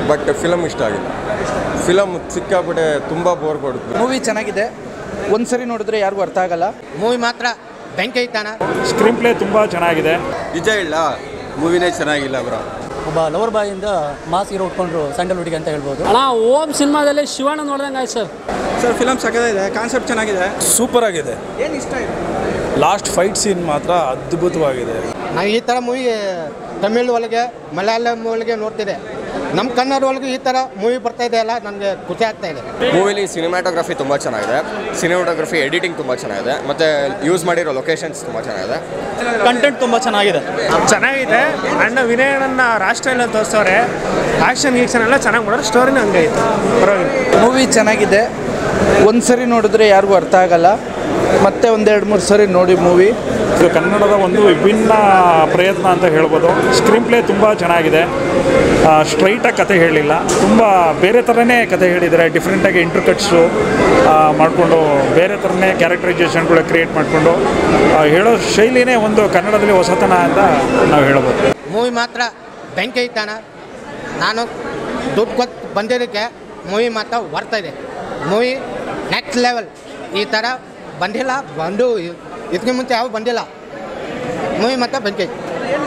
but film ಇಷ್ಟ ಆಗಿಲ್ಲ film ಸಿಕ್ಕಾಪಟ್ಟೆ ತುಂಬ ಬೋರ್ ಕೊಡುತ್ತೆ ಮೂವಿ ಚೆನ್ನಾಗಿದೆ ಒಂದ್ಸರಿ ನೋಡಿದ್ರೆ ಯಾರಿಗೂ ಅರ್ಥ ಆಗಲ್ಲ ಮೂವಿ ಮಾತ್ರ ಬೆಂಕಿ ಐತಾನ ಸ್ಕ್ರೀನ್ ಪ್ಲೇ ತುಂಬ ಚೆನ್ನಾಗಿದೆ ನಿಜ ಇಲ್ಲ ಮೂವಿನೇ ಚೆನ್ನಾಗಿಲ್ಲ ಬ್ರೋ ಒಬ್ಬ ಲವರ್ ಬಾಯಿಂದ ಮಾಸ್ ಹೀರೋ ಉಟ್ಕೊಂಡ್ರು ಸ್ಯಾಂಡಲ್ವುಡ್ಗೆ ಅಂತ ಹೇಳ್ಬೋದು ಅಣ್ಣ ಓಮ್ ಸಿನಿಮಾದಲ್ಲಿ ಶಿವಣ್ಣ ನೋಡ್ದಂಗೆ ಆಯ್ತು ಸರ್ ಸರ್ ಫಿಲಮ್ ಸಕ್ಕತ್ತಾಗಿದೆ ಕಾನ್ಸೆಪ್ಟ್ ಚೆನ್ನಾಗಿದೆ ಸೂಪರ್ ಆಗಿದೆ ಲಾಸ್ಟ್ ಫೈಟ್ ಸೀನ್ ಮಾತ್ರ ಅದ್ಭುತವಾಗಿದೆ ನಾವು ಈ ಥರ ಮೂವಿ ತಮಿಳ್ ಒಳಗೆ ಮಲಯಾಳಂ ಒಳಗೆ ನೋಡ್ತಿದ್ದೆ ನಮ್ಮ ಕನ್ನಡ ಒಳಗೆ ಈ ಥರ ಮೂವಿ ಬರ್ತಾ ಇದೆ ಅಲ್ಲ ನನಗೆ ಖುಷಿ ಆಗ್ತಾ ಇದೆ ಮೂವಿಲಿ ಸಿನಿಮಾಟೋಗ್ರಫಿ ತುಂಬ ಚೆನ್ನಾಗಿದೆ ಸಿನಿಮಾಟೋಗ್ರಫಿ ಎಡಿಟಿಂಗ್ ತುಂಬ ಚೆನ್ನಾಗಿದೆ ಮತ್ತು ಯೂಸ್ ಮಾಡಿರೋ ಲೊಕೇಶನ್ಸ್ ತುಂಬ ಚೆನ್ನಾಗಿದೆ ಕಂಟೆಂಟ್ ತುಂಬ ಚೆನ್ನಾಗಿದೆ ಚೆನ್ನಾಗಿದೆ ಅಣ್ಣ ವಿನಯನನ್ನ ರಾಷ್ಟ್ರ ತೋರಿಸೋರೆ ಆಕ್ಷನ್ ಗೀಕ್ಷನ್ ಎಲ್ಲ ಚೆನ್ನಾಗಿ ಮಾಡೋರು ಸ್ಟೋರಿನ ಹಂಗೈತೆ ಪರವಾಗಿಲ್ಲ ಮೂವಿ ಚೆನ್ನಾಗಿದೆ ಒಂದ್ಸರಿ ನೋಡಿದ್ರೆ ಯಾರಿಗೂ ಅರ್ಥ ಆಗಲ್ಲ ಮತ್ತೆ ಒಂದೆರಡು ಮೂರು ಸರಿ ನೋಡಿ ಮೂವಿ ಇದು ಕನ್ನಡದ ಒಂದು ವಿಭಿನ್ನ ಪ್ರಯತ್ನ ಅಂತ ಹೇಳ್ಬೋದು ಸ್ಕ್ರೀನ್ ಪ್ಲೇ ತುಂಬ ಚೆನ್ನಾಗಿದೆ ಸ್ಟ್ರೈಟಾಗಿ ಕತೆ ಹೇಳಲಿಲ್ಲ ತುಂಬ ಬೇರೆ ಥರನೇ ಕತೆ ಹೇಳಿದ್ದಾರೆ ಡಿಫ್ರೆಂಟಾಗಿ ಇಂಟರ್ಕಟ್ಸು ಮಾಡಿಕೊಂಡು ಬೇರೆ ಥರನೇ ಕ್ಯಾರೆಕ್ಟರೈಸೇಷನ್ಗಳು ಕ್ರಿಯೇಟ್ ಮಾಡಿಕೊಂಡು ಹೇಳೋ ಶೈಲಿನೇ ಒಂದು ಕನ್ನಡದಲ್ಲಿ ಹೊಸತನ ಅಂತ ನಾವು ಹೇಳ್ಬೋದು ಮೂವಿ ಮಾತ್ರ ಬೆಂಕಿ ಐತಾನ ನಾನು ದುಡ್ಡು ಕೊಟ್ಟು ಬಂದಿದ್ದಕ್ಕೆ ಮೂವಿ ಮಾತ್ರ ಬರ್ತಾ ಇದೆ ಮೂವಿ ನೆಕ್ಸ್ಟ್ ಲೆವೆಲ್ ಈ ಥರ ಬಂದಿಲ್ಲ ಬಂದು ಇದಕ್ಕೆ ಮುಂಚೆ ಯಾವ ಬಂದಿಲ್ಲ ಮೂವಿ ಮಾತ್ರ ಬೆಂಕಿ ಐತೆ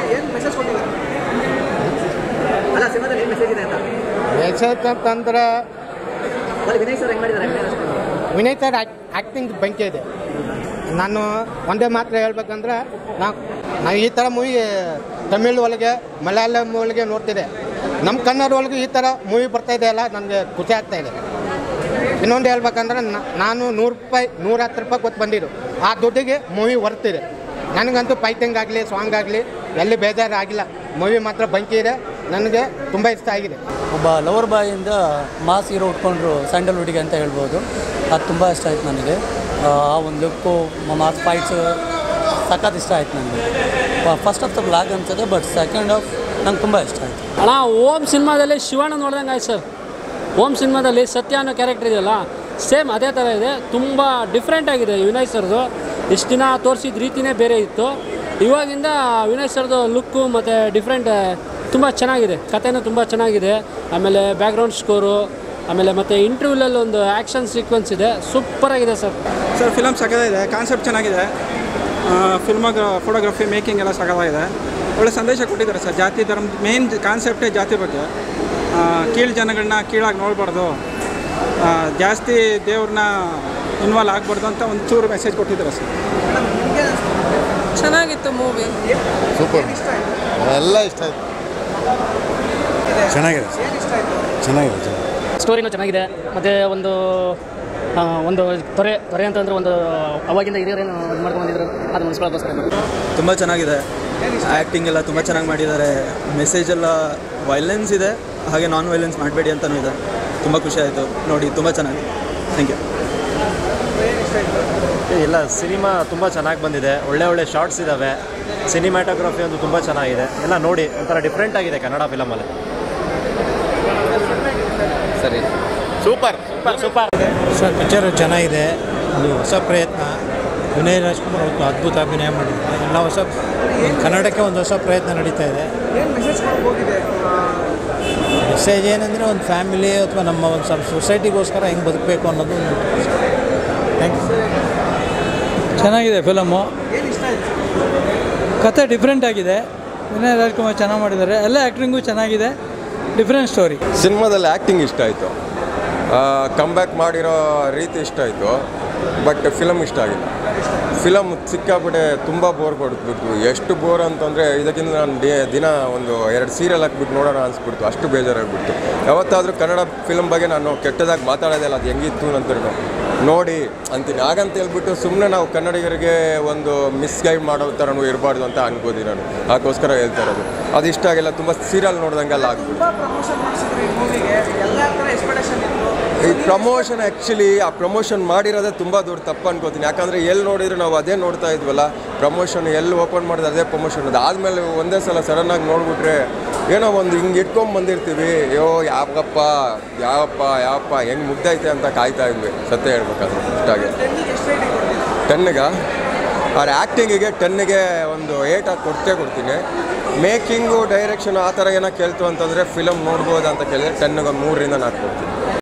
ಮೆಸೇಜ್ ಅಂತಂದ್ರೆ ವಿನಯ್ ಸರ್ ಆ್ಯಕ್ಟಿಂಗ್ ಬೆಂಕಿ ಇದೆ ನಾನು ಒಂದೇ ಮಾತ್ರ ಹೇಳ್ಬೇಕಂದ್ರೆ ನಾವು ನಾವು ಈ ಥರ ಮೂವಿ ತಮಿಳ್ ಒಳಗೆ ಮಲಯಾಳಂ ಒಳಗೆ ನೋಡ್ತಿದ್ದೆ ನಮ್ಮ ಕನ್ನಡ ಒಳಗೆ ಈ ಥರ ಮೂವಿ ಬರ್ತಾ ಇದೆ ಅಲ್ಲ ನನಗೆ ಖುಷಿ ಆಗ್ತಾ ಇದೆ ಇನ್ನೊಂದು ಹೇಳ್ಬೇಕಂದ್ರೆ ನ- ನಾನು ನೂರು ರೂಪಾಯಿ ನೂರ ಹತ್ತು ರೂಪಾಯಿ ಕೊಟ್ಟು ಬಂದಿದ್ದು ಆ ದುಡ್ಡಿಗೆ ಮೂವಿ ವರ್ತಿದೆ ನನಗಂತೂ ಫೈಟಿಂಗ್ ಆಗಲಿ ಸಾಂಗ್ ಆಗಲಿ ಎಲ್ಲಿ ಬೇಜಾರು ಆಗಿಲ್ಲ ಮೂವಿ ಮಾತ್ರ ಬೆಂಕಿ ಇದೆ ನನಗೆ ತುಂಬ ಇಷ್ಟ ಆಗಿದೆ ಒಬ್ಬ ಲವರ್ ಬಾಯಿಂದ ಮಾಸ್ ಹೀರೋ ಉಟ್ಕೊಂಡ್ರು ಸ್ಯಾಂಡಲ್ವುಡ್ಗೆ ಅಂತ ಹೇಳ್ಬೋದು ಅದು ತುಂಬ ಇಷ್ಟ ಆಯ್ತು ನನಗೆ ಆ ಒಂದು ಲುಕ್ಕು ಮಾಸ್ ಫೈಟ್ಸ್ ಸಖತ್ ಇಷ್ಟ ಆಯ್ತು ನನಗೆ ಫಸ್ಟ್ ಆಫ್ ದ ಬ್ಲಾಗ್ ಅನ್ಸುತ್ತೆ ಬಟ್ ಸೆಕೆಂಡ್ ಆಫ್ ನಂಗೆ ತುಂಬ ಇಷ್ಟ ಆಯಿತು ಅಣ್ಣ ಓಮ್ ಸಿನಿಮಾದಲ್ಲಿ ಶಿವಣ್ಣ ನೋಡ್ದಂಗೆ ಆಯ್ತು ಸರ್ ಓಮ್ ಸಿನಿಮಾದಲ್ಲಿ ಸತ್ಯ ಅನ್ನೋ ಕ್ಯಾರೆಕ್ಟರ್ ಇದೆಯಲ್ಲ ಸೇಮ್ ಅದೇ ಥರ ಇದೆ ತುಂಬ ಡಿಫ್ರೆಂಟ್ ಆಗಿದೆ ವಿನಯ್ ಸರ್ದು ಇಷ್ಟು ದಿನ ತೋರಿಸಿದ ರೀತಿನೇ ಬೇರೆ ಇತ್ತು ಇವಾಗಿಂದ ವಿನಯ್ ಸರ್ದು ಲುಕ್ಕು ಮತ್ತು ಡಿಫ್ರೆಂಟ್ ತುಂಬ ಚೆನ್ನಾಗಿದೆ ಕಥೆನೂ ತುಂಬ ಚೆನ್ನಾಗಿದೆ ಆಮೇಲೆ ಬ್ಯಾಕ್ಗ್ರೌಂಡ್ ಸ್ಕೋರು ಆಮೇಲೆ ಮತ್ತು ಇಂಟರ್ವ್ಯೂಲಲ್ಲಿ ಒಂದು ಆ್ಯಕ್ಷನ್ ಸೀಕ್ವೆನ್ಸ್ ಇದೆ ಸೂಪರಾಗಿದೆ ಸರ್ ಸರ್ ಫಿಲಮ್ ಸಕ್ಕತ್ತಾಗಿದೆ ಕಾನ್ಸೆಪ್ಟ್ ಚೆನ್ನಾಗಿದೆ ಫಿಲ್ಮೋಗ್ರ ಫೋಟೋಗ್ರಫಿ ಮೇಕಿಂಗ್ ಎಲ್ಲ ಸಕ್ಕತ್ತಾಗಿದೆ ಒಳ್ಳೆ ಸಂದೇಶ ಕೊಟ್ಟಿದ್ದಾರೆ ಸರ್ ಜಾತಿ ಧರ್ಮ ಮೇನ್ ಕಾನ್ಸೆಪ್ಟೇ ಜಾತಿ ಬಗ್ಗೆ ಆ, ಕೀಳು ಜನಗಳನ್ನ ಕೀಳಾಗಿ ನೋಡಬಾರ್ದು ಜಾಸ್ತಿ ದೇವ್ರನ್ನ ಇನ್ವಾಲ್ವ್ ಆಗಬಾರ್ದು ಅಂತ ಒಂದು ಚೂರು ಮೆಸೇಜ್ ಕೊಟ್ಟಿದ್ದಾರೆ ಸರ್ ಚೆನ್ನಾಗಿತ್ತು ಮೂವಿ ಸೂಪರ್ ಎಲ್ಲ ಇಷ್ಟ ಆಯ್ತು ಚೆನ್ನಾಗಿದೆ ಚೆನ್ನಾಗಿದೆ ಸ್ಟೋರಿನೂ ಚೆನ್ನಾಗಿದೆ ಮತ್ತು ಒಂದು ಆ, ಒಂದು ತೊರೆ ತೊರೆ ಅಂತಂದ್ರೆ ಒಂದು ಅವಾಗಿಂದ ಹಿರಿಯರೇನು ಇದು ಮಾಡ್ಕೊಂಡು ಬಂದಿದ್ರು ಅದು ಉಳಿಸ್ಕೊಳ್ಳೋಕ್ಕೋಸ್ಕರ ತುಂಬ ಚೆನ್ನಾಗಿದೆ ಆ್ಯಕ್ಟಿಂಗ್ ಎಲ್ಲ ತುಂಬ ಚೆನ್ನಾಗಿ ಮಾಡಿದ್ದಾರೆ ಮೆಸೇಜ್ ಎಲ್ಲ ವೈಲೆನ್ಸ್ ಇದೆ ಹಾಗೆ ನಾನ್ ವೈಲೆನ್ಸ್ ಮಾಡಬೇಡಿ ಅಂತಲೂ ಇದೆ ತುಂಬ ಖುಷಿ ಆಯಿತು ನೋಡಿ ತುಂಬ ಚೆನ್ನಾಗಿ ಥ್ಯಾಂಕ್ ಯು ಇಲ್ಲ ಸಿನಿಮಾ ತುಂಬ ಚೆನ್ನಾಗಿ ಬಂದಿದೆ ಒಳ್ಳೆ ಒಳ್ಳೆ ಶಾರ್ಟ್ಸ್ ಇದ್ದಾವೆ ಸಿನಿಮ್ಯಾಟೋಗ್ರಫಿ ಒಂದು ತುಂಬ ಚೆನ್ನಾಗಿದೆ ಎಲ್ಲ ನೋಡಿ ಒಂಥರ ಡಿಫ್ರೆಂಟ್ ಆಗಿದೆ ಕನ್ನಡ ಫಿಲಮಲ್ಲಿ ಸರಿ super super super sir picture ಚೆನ್ನಾಗಿದೆ ಒಂದು ಹೊಸ ಪ್ರಯತ್ನ ವಿನಯ್ ರಾಜ್ಕುಮಾರ್ ಒಂದು ಅದ್ಭುತ ಅಭಿನಯ ಮಾಡಿದ್ದಾರೆ ಎಲ್ಲ ಹೊಸ ಕನ್ನಡಕ್ಕೆ ಒಂದು ಹೊಸ ಪ್ರಯತ್ನ ನಡೀತಾ ಇದೆ ಮೆಸೇಜ್ ಏನಂದರೆ ಒಂದು ಫ್ಯಾಮಿಲಿ ಅಥವಾ ನಮ್ಮ ಒಂದು ಸ್ವಲ್ಪ ಸೊಸೈಟಿಗೋಸ್ಕರ ಹೆಂಗೆ ಬದುಕಬೇಕು ಅನ್ನೋದು ಥ್ಯಾಂಕ್ ಯು ಚೆನ್ನಾಗಿದೆ ಫಿಲಮು ಕತೆ ಡಿಫ್ರೆಂಟ್ ಆಗಿದೆ ವಿನಯ್ ರಾಜ್ಕುಮಾರ್ ಚೆನ್ನಾಗಿ ಮಾಡಿದ್ದಾರೆ ಎಲ್ಲ ಆ್ಯಕ್ಟಿಂಗು ಚೆನ್ನಾಗಿದೆ ಡಿಫ್ರೆಂಟ್ ಸ್ಟೋರಿ ಸಿನಿಮಾದಲ್ಲಿ ಆ್ಯಕ್ಟಿಂಗ್ ಇಷ್ಟ ಆಯಿತು ಕಮ್ ಬ್ಯಾಕ್ ಮಾಡಿರೋ ರೀತಿ ಇಷ್ಟ ಆಯಿತು ಬಟ್ ಫಿಲಮ್ ಇಷ್ಟ ಆಗಿಲ್ಲ ಫಿಲಮ್ ಸಿಕ್ಕಾಪಟ್ಟೆ ತುಂಬ ಬೋರ್ ಕೊಡ್ಬಿಟ್ಟು ಎಷ್ಟು ಬೋರ್ ಅಂತಂದರೆ ಇದಕ್ಕಿಂತ ನಾನು ಡಿ- ದಿನ ಒಂದು ಎರಡು ಸೀರಿಯಲ್ ಹಾಕ್ಬಿಟ್ಟು ನೋಡೋಣ ಅನಿಸ್ಬಿಡ್ತು ಅಷ್ಟು ಬೇಜಾರಾಗ್ಬಿಡ್ತು ಯಾವತ್ತಾದರೂ ಕನ್ನಡ ಫಿಲಮ್ ಬಗ್ಗೆ ನಾನು ಕೆಟ್ಟದಾಗಿ ಮಾತಾಡೋದೇ ಇಲ್ಲ ಅದು ಹೆಂಗಿತ್ತು ಅಂತೇಳಿ ನೋಡಿ ಅಂತೀನಿ ಹಾಗಂತ ಹೇಳ್ಬಿಟ್ಟು ಸುಮ್ಮನೆ ನಾವು ಕನ್ನಡಿಗರಿಗೆ ಒಂದು ಮಿಸ್ಗೈಡ್ ಮಾಡೋ ಥರನೂ ಇರಬಾರ್ದು ಅಂತ ಅನ್ಕೋದಿ ನಾನು ಅದಕ್ಕೋಸ್ಕರ ಹೇಳ್ತಾ ಇರೋದು ಅದು ಇಷ್ಟ ಆಗಿಲ್ಲ ತುಂಬ ಸೀರಿಯಲ್ ನೋಡ್ದಂಗೆಲ್ಲ ಆಗ್ಬಿಟ್ಟು ಈ ಪ್ರಮೋಷನ್ ಆ್ಯಕ್ಚುಲಿ ಆ ಪ್ರಮೋಷನ್ ಮಾಡಿರೋದೇ ತುಂಬ ದೊಡ್ಡ ತಪ್ಪು ಅನ್ಕೋತೀನಿ ಯಾಕಂದರೆ ಎಲ್ಲಿ ನೋಡಿದ್ರು ನಾವು ಅದೇ ನೋಡ್ತಾ ಇದ್ವಲ್ಲ ಪ್ರಮೋಷನ್ ಎಲ್ಲಿ ಓಪನ್ ಮಾಡಿದ್ರೆ ಅದೇ ಪ್ರಮೋಷನ್ ಅದಾದಮೇಲೆ ಒಂದೇ ಸಲ ಸಡನ್ನಾಗಿ ನೋಡ್ಬಿಟ್ರೆ ಏನೋ ಒಂದು ಹಿಂಗೆ ಇಟ್ಕೊಂಡ್ ಬಂದಿರ್ತೀವಿ ಅಯ್ಯೋ ಯಾವಪ್ಪ ಯಾವಪ್ಪ ಯಾವಪ್ಪ ಹೆಂಗೆ ಮುಗ್ದೈತೆ ಅಂತ ಕಾಯ್ತಾ ಇದ್ವಿ ಸತ್ಯ ಹೇಳ್ಬೇಕಾದ್ರೆ ಇಷ್ಟಾಗೆ ಟೆನ್ನಿಗ ಅವ್ರ ಆ್ಯಕ್ಟಿಂಗಿಗೆ ಟೆನ್ನಿಗೆ ಒಂದು ಏಟ್ ಆಗಿ ಕೊಡ್ತೇ ಕೊಡ್ತೀನಿ ಮೇಕಿಂಗು ಡೈರೆಕ್ಷನ್ ಆ ಥರ ಏನೋ ಕೇಳ್ತು ಅಂತಂದರೆ ಫಿಲಮ್ ನೋಡ್ಬೋದು ಅಂತ ಕೇಳಿದ್ರೆ ಟೆನ್ಗೆ ಮೂರರಿಂದ ನಾಲ್ಕು ಕೊಡ್ತೀನಿ